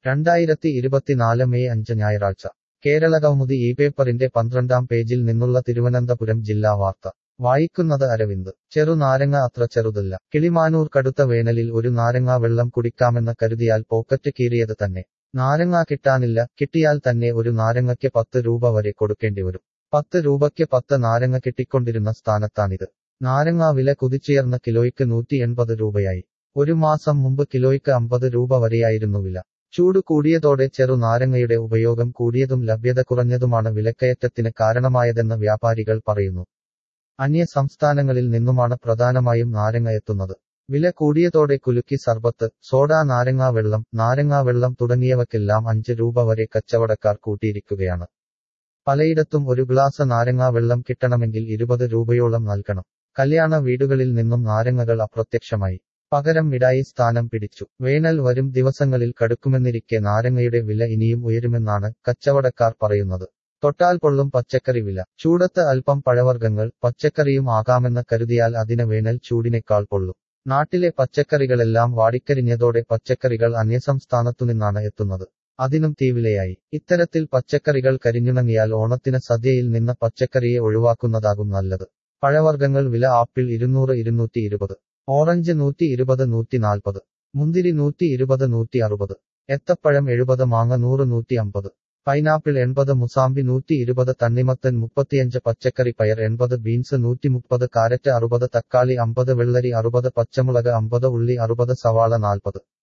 രണ്ടായിരത്തി ഇരുപത്തിനാല് മെയ് അഞ്ച് ഞായറാഴ്ച കേരളകൗമുദി ഈ പേപ്പറിന്റെ പന്ത്രണ്ടാം പേജിൽ നിന്നുള്ള തിരുവനന്തപുരം ജില്ലാ വാർത്ത വായിക്കുന്നത് അരവിന്ദ് ചെറുനാരങ്ങ അത്ര ചെറുതല്ല കിളിമാനൂർ കടുത്ത വേനലിൽ ഒരു നാരങ്ങാ വെള്ളം കുടിക്കാമെന്ന് കരുതിയാൽ പോക്കറ്റ് കീറിയത് തന്നെ നാരങ്ങ കിട്ടാനില്ല കിട്ടിയാൽ തന്നെ ഒരു നാരങ്ങയ്ക്ക് പത്ത് രൂപ വരെ കൊടുക്കേണ്ടിവരും പത്ത് രൂപയ്ക്ക് പത്ത് നാരങ്ങ കിട്ടിക്കൊണ്ടിരുന്ന സ്ഥാനത്താണിത് നാരങ്ങാ വില കുതിച്ചുയർന്ന കിലോയ്ക്ക് നൂറ്റി എൺപത് രൂപയായി ഒരു മാസം മുമ്പ് കിലോയ്ക്ക് അമ്പത് രൂപ വരെയായിരുന്നു വില ചൂട് കൂടിയതോടെ ചെറുനാരങ്ങയുടെ ഉപയോഗം കൂടിയതും ലഭ്യത കുറഞ്ഞതുമാണ് വിലക്കയറ്റത്തിന് കാരണമായതെന്ന് വ്യാപാരികൾ പറയുന്നു അന്യ സംസ്ഥാനങ്ങളിൽ നിന്നുമാണ് പ്രധാനമായും നാരങ്ങ എത്തുന്നത് വില കൂടിയതോടെ കുലുക്കി സർബത്ത് സോഡാ നാരങ്ങാ വെള്ളം നാരങ്ങാ വെള്ളം തുടങ്ങിയവക്കെല്ലാം അഞ്ച് രൂപ വരെ കച്ചവടക്കാർ കൂട്ടിയിരിക്കുകയാണ് പലയിടത്തും ഒരു ഗ്ലാസ് നാരങ്ങാ വെള്ളം കിട്ടണമെങ്കിൽ ഇരുപത് രൂപയോളം നൽകണം കല്യാണ വീടുകളിൽ നിന്നും നാരങ്ങകൾ അപ്രത്യക്ഷമായി പകരം മിഠായി സ്ഥാനം പിടിച്ചു വേനൽ വരും ദിവസങ്ങളിൽ കടുക്കുമെന്നിരിക്കെ നാരങ്ങയുടെ വില ഇനിയും ഉയരുമെന്നാണ് കച്ചവടക്കാർ പറയുന്നത് തൊട്ടാൽ പൊള്ളും പച്ചക്കറി വില ചൂടത്ത് അല്പം പഴവർഗ്ഗങ്ങൾ പച്ചക്കറിയും ആകാമെന്ന് കരുതിയാൽ അതിന് വേനൽ ചൂടിനേക്കാൾ പൊള്ളും നാട്ടിലെ പച്ചക്കറികളെല്ലാം വാടിക്കരിഞ്ഞതോടെ പച്ചക്കറികൾ അന്യസംസ്ഥാനത്തുനിന്നാണ് എത്തുന്നത് അതിനും തീവിലയായി ഇത്തരത്തിൽ പച്ചക്കറികൾ കരിഞ്ഞുണങ്ങിയാൽ ഓണത്തിന് സദ്യയിൽ നിന്ന് പച്ചക്കറിയെ ഒഴിവാക്കുന്നതാകും നല്ലത് പഴവർഗ്ഗങ്ങൾ വില ആപ്പിൾ ഇരുന്നൂറ് ഇരുന്നൂറ്റി ഇരുപത് ഓറഞ്ച് നൂറ്റി ഇരുപത് നൂറ്റി നാൽപ്പത് മുന്തിരി നൂറ്റി ഇരുപത് നൂറ്റി അറുപത് എത്തപ്പഴം എഴുപത് മാങ്ങ നൂറ് നൂറ്റി അമ്പത് പൈനാപ്പിൾ എൺപത് മുസാമ്പി നൂറ്റി ഇരുപത് തണ്ണിമത്തൻ മുപ്പത്തിയഞ്ച് പച്ചക്കറി പയർ എൺപത് ബീൻസ് നൂറ്റി മുപ്പത് കാരറ്റ് അറുപത് തക്കാളി അമ്പത് വെള്ളരി അറുപത് പച്ചമുളക് അമ്പത് ഉള്ളി അറുപത് സവാള നാൽപ്പത്